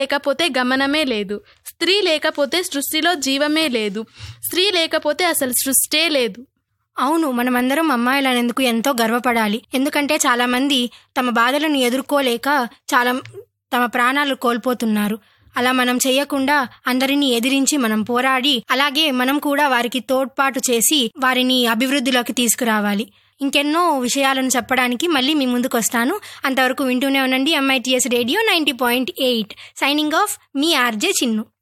లేకపోతే గమనమే లేదు స్త్రీ లేకపోతే సృష్టిలో జీవమే లేదు స్త్రీ లేకపోతే అసలు సృష్టే లేదు అవును మనమందరం అమ్మాయిలనేందుకు ఎంతో గర్వపడాలి ఎందుకంటే చాలా మంది తమ బాధలను ఎదుర్కోలేక చాలా తమ ప్రాణాలు కోల్పోతున్నారు అలా మనం చేయకుండా అందరినీ ఎదిరించి మనం పోరాడి అలాగే మనం కూడా వారికి తోడ్పాటు చేసి వారిని అభివృద్ధిలోకి తీసుకురావాలి ఇంకెన్నో విషయాలను చెప్పడానికి మళ్ళీ మీ ముందుకు వస్తాను అంతవరకు వింటూనే ఉండండి MITS radio ninety point eight signing off మీ ఆర్జే చిన్ను